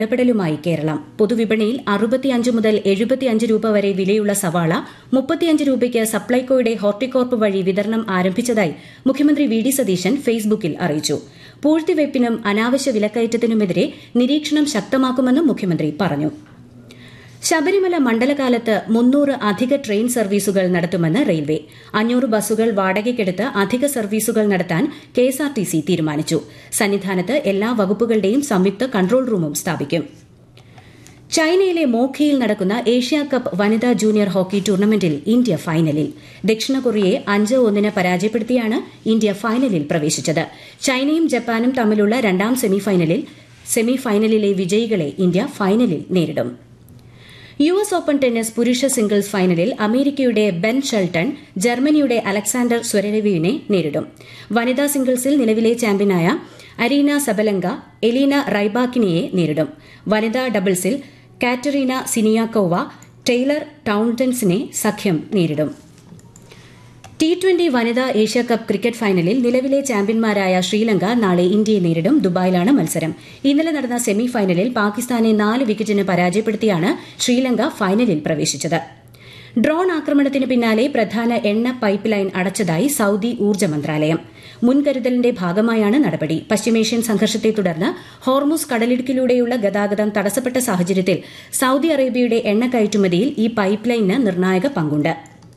ഇടപെടലുമായി കേരളം പൊതുവിപണിയിൽ അറുപത്തിയഞ്ച് മുതൽ എഴുപത്തിയഞ്ച് രൂപ വരെ വിലയുള്ള സവാള മുപ്പത്തിയഞ്ച് രൂപയ്ക്ക് സപ്ലൈകോയുടെ ഹോർട്ടികോർപ്പ് വഴി വിതരണം ആരംഭിച്ചതായി മുഖ്യമന്ത്രി വി ഡി സതീശൻ ഫേസ്ബുക്കിൽ അറിയിച്ചു പൂഴ്ത്തിവയ്പ്പിനും അനാവശ്യ വിലക്കയറ്റത്തിനുമെതിരെ നിരീക്ഷണം ശക്തമാക്കുമെന്നും മുഖ്യമന്ത്രി പറഞ്ഞു ശബരിമല മണ്ഡലകാലത്ത് മുന്നൂറ് അധിക ട്രെയിൻ സർവീസുകൾ നടത്തുമെന്ന് റെയിൽവേ അഞ്ഞൂറ് ബസ്സുകൾ വാടകയ്ക്കെടുത്ത് അധിക സർവീസുകൾ നടത്താൻ കെഎസ്ആർടിസി തീരുമാനിച്ചു സന്നിധാനത്ത് എല്ലാ വകുപ്പുകളുടെയും സംയുക്ത കൺട്രോൾ റൂമും സ്ഥാപിക്കും ചൈനയിലെ മോഖിയിൽ നടക്കുന്ന ഏഷ്യാ കപ്പ് വനിതാ ജൂനിയർ ഹോക്കി ടൂർണമെന്റിൽ ഇന്ത്യ ഫൈനലിൽ ദക്ഷിണ കൊറിയയെ അഞ്ച് ഒന്നിന് പരാജയപ്പെടുത്തിയാണ് ഇന്ത്യ ഫൈനലിൽ പ്രവേശിച്ചത് ചൈനയും ജപ്പാനും തമ്മിലുള്ള രണ്ടാം സെമിഫൈനലിൽ സെമിഫൈനലിലെ വിജയികളെ ഇന്ത്യ ഫൈനലിൽ നേരിടും യു എസ് ഓപ്പൺ ടെന്നീസ് പുരുഷ സിംഗിൾസ് ഫൈനലിൽ അമേരിക്കയുടെ ബെൻ ഷെൽട്ടൺ ജർമ്മനിയുടെ അലക്സാണ്ടർ സ്വരരവിനെ നേരിടും വനിതാ സിംഗിൾസിൽ നിലവിലെ ചാമ്പ്യനായ അരീന സബലങ്ക എലീന റൈബാക്കിനെയെ നേരിടും വനിതാ ഡബിൾസിൽ കാറ്ററീന സിനിയാക്കോവ ടെയ്ലർ ടൌൺഡൻസിനെ സഖ്യം നേരിടും ടി ട്വന്റി വനിതാ ഏഷ്യാകപ്പ് ക്രിക്കറ്റ് ഫൈനലിൽ നിലവിലെ ചാമ്പ്യന്മാരായ ശ്രീലങ്ക നാളെ ഇന്ത്യയെ നേരിടും ദുബായിലാണ് മത്സരം ഇന്നലെ നടന്ന സെമി ഫൈനലിൽ പാകിസ്ഥാനെ നാല് വിക്കറ്റിന് പരാജയപ്പെടുത്തിയാണ് ശ്രീലങ്ക ഫൈനലിൽ പ്രവേശിച്ചത് ഡ്രോൺ ആക്രമണത്തിന് പിന്നാലെ പ്രധാന എണ്ണ പൈപ്പ് ലൈൻ അടച്ചതായി സൌദി ഊർജ്ജ മന്ത്രാലയം മുൻകരുതലിന്റെ ഭാഗമായാണ് നടപടി പശ്ചിമേഷ്യൻ സംഘർഷത്തെ തുടർന്ന് ഹോർമുസ് കടലിടുക്കിലൂടെയുള്ള ഗതാഗതം തടസ്സപ്പെട്ട സാഹചര്യത്തിൽ സൌദി അറേബ്യയുടെ എണ്ണ കയറ്റുമതിയിൽ ഈ പൈപ്പ് ലൈനിന് നിർണായക പങ്കുണ്ട്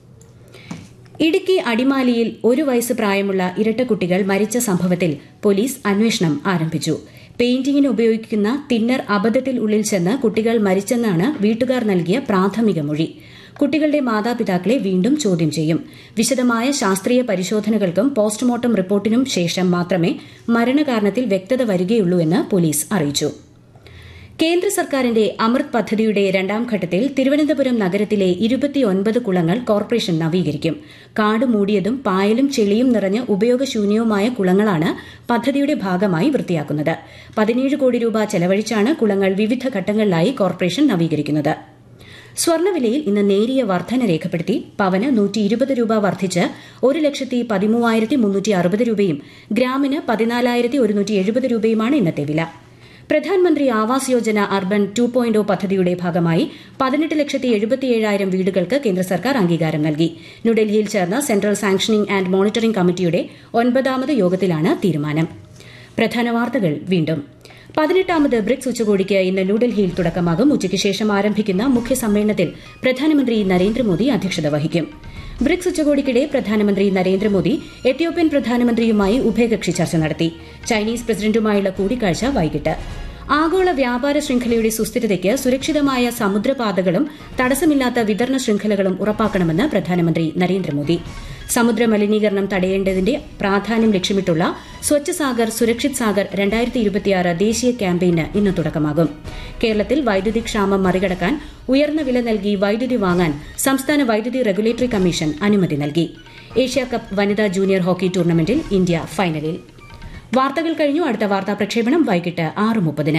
ഇടുക്കി അടിമാലിയിൽ ഒരു വയസ്സ് പ്രായമുള്ള ഇരട്ടക്കുട്ടികൾ മരിച്ച സംഭവത്തിൽ പോലീസ് അന്വേഷണം ആരംഭിച്ചു പെയിന്റിങ്ങിന് ഉപയോഗിക്കുന്ന തിന്നർ അബദ്ധത്തിൽ ഉള്ളിൽ ചെന്ന് കുട്ടികൾ മരിച്ചെന്നാണ് വീട്ടുകാർ നൽകിയ പ്രാഥമിക മൊഴി കുട്ടികളുടെ മാതാപിതാക്കളെ വീണ്ടും ചോദ്യം ചെയ്യും വിശദമായ ശാസ്ത്രീയ പരിശോധനകൾക്കും പോസ്റ്റ്മോർട്ടം റിപ്പോർട്ടിനും ശേഷം മാത്രമേ മരണകാരണത്തിൽ വ്യക്തത വരികയുള്ളൂ എന്ന് പോലീസ് അറിയിച്ചു കേന്ദ്ര സർക്കാരിന്റെ അമൃത് പദ്ധതിയുടെ രണ്ടാം ഘട്ടത്തിൽ തിരുവനന്തപുരം നഗരത്തിലെ ഇരുപത്തിയൊൻപത് കുളങ്ങൾ കോർപ്പറേഷൻ നവീകരിക്കും കാട് മൂടിയതും പായലും ചെളിയും നിറഞ്ഞ് ഉപയോഗശൂന്യവുമായ കുളങ്ങളാണ് പദ്ധതിയുടെ ഭാഗമായി വൃത്തിയാക്കുന്നത് പതിനേഴ് കോടി രൂപ ചെലവഴിച്ചാണ് കുളങ്ങൾ വിവിധ ഘട്ടങ്ങളിലായി കോർപ്പറേഷൻ നവീകരിക്കുന്നത് സ്വർണ്ണവിലയിൽ ഇന്ന് നേരിയ വർധന രേഖപ്പെടുത്തി പവന് നൂറ്റി ഇരുപത് രൂപ വർദ്ധിച്ച് ഒരു ലക്ഷത്തി പതിമൂവായിരത്തി മുന്നൂറ്റി അറുപത് രൂപയും ഗ്രാമിന് പതിനാലായിരത്തി ഒരുന്നൂറ്റി എഴുപത് രൂപയുമാണ് ഇന്നത്തെ വില പ്രധാനമന്ത്രി Awas Yojana urban two point പദ്ധതിയുടെ ഭാഗമായി പതിനെട്ട് ലക്ഷത്തി എഴുപത്തിയേഴായിരം വീടുകൾക്ക് കേന്ദ്ര സർക്കാർ അംഗീകാരം നൽകി ന്യൂഡൽഹിയിൽ ചേർന്ന സെൻട്രൽ സാങ്ഷനിംഗ് ആൻഡ് മോണിറ്ററിംഗ് കമ്മിറ്റിയുടെ ഒൻപതാമത് യോഗത്തിലാണ് തീരുമാനം പ്രധാന വാർത്തകൾ വീണ്ടും പതിനെട്ടാമത് ബ്രിക്സ് ഉച്ചകോടിക്ക് ഇന്ന് ന്യൂഡൽഹിയിൽ തുടക്കമാകും ഉച്ചയ്ക്ക് ശേഷം ആരംഭിക്കുന്ന മുഖ്യ സമ്മേളനത്തിൽ പ്രധാനമന്ത്രി നരേന്ദ്രമോദി അധ്യക്ഷത വഹിക്കും ബ്രിക്സ് ഉച്ചകോടിക്കിടെ പ്രധാനമന്ത്രി നരേന്ദ്രമോദി എത്യോപ്യൻ പ്രധാനമന്ത്രിയുമായി ഉഭയകക്ഷി ചർച്ച നടത്തി ചൈനീസ് പ്രസിഡന്റുമായുള്ള കൂടിക്കാഴ്ച വൈകിട്ട് ആഗോള വ്യാപാര ശൃംഖലയുടെ സുസ്ഥിരതയ്ക്ക് സുരക്ഷിതമായ സമുദ്രപാതകളും തടസ്സമില്ലാത്ത വിതരണ ശൃംഖലകളും ഉറപ്പാക്കണമെന്ന് പ്രധാനമന്ത്രി നരേന്ദ്രമോദി സമുദ്ര മലിനീകരണം തടയേണ്ടതിന്റെ പ്രാധാന്യം ലക്ഷ്യമിട്ടുള്ള സ്വച്ഛ് സാഗർ സുരക്ഷിത് സാഗർ രണ്ടായിരത്തി ഇരുപത്തിയാറ് ദേശീയ ക്യാമ്പയിന് ഇന്ന് തുടക്കമാകും കേരളത്തിൽ വൈദ്യുതി ക്ഷാമം മറികടക്കാൻ ഉയർന്ന വില നൽകി വൈദ്യുതി വാങ്ങാൻ സംസ്ഥാന വൈദ്യുതി റെഗുലേറ്ററി കമ്മീഷൻ അനുമതി നൽകി ഏഷ്യാകപ്പ് വനിതാ ജൂനിയർ ഹോക്കി ടൂർണമെന്റിൽ ഇന്ത്യ ഫൈനലിൽ വാർത്തകൾ കഴിഞ്ഞു അടുത്ത വാർത്താ പ്രക്ഷേപണം വൈകിട്ട് ആറ് മുപ്പതിന്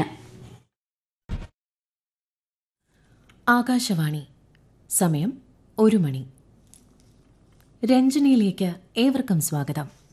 ആകാശവാണി സമയം ഒരു മണി രഞ്ജനിയിലേക്ക് ഏവർക്കും സ്വാഗതം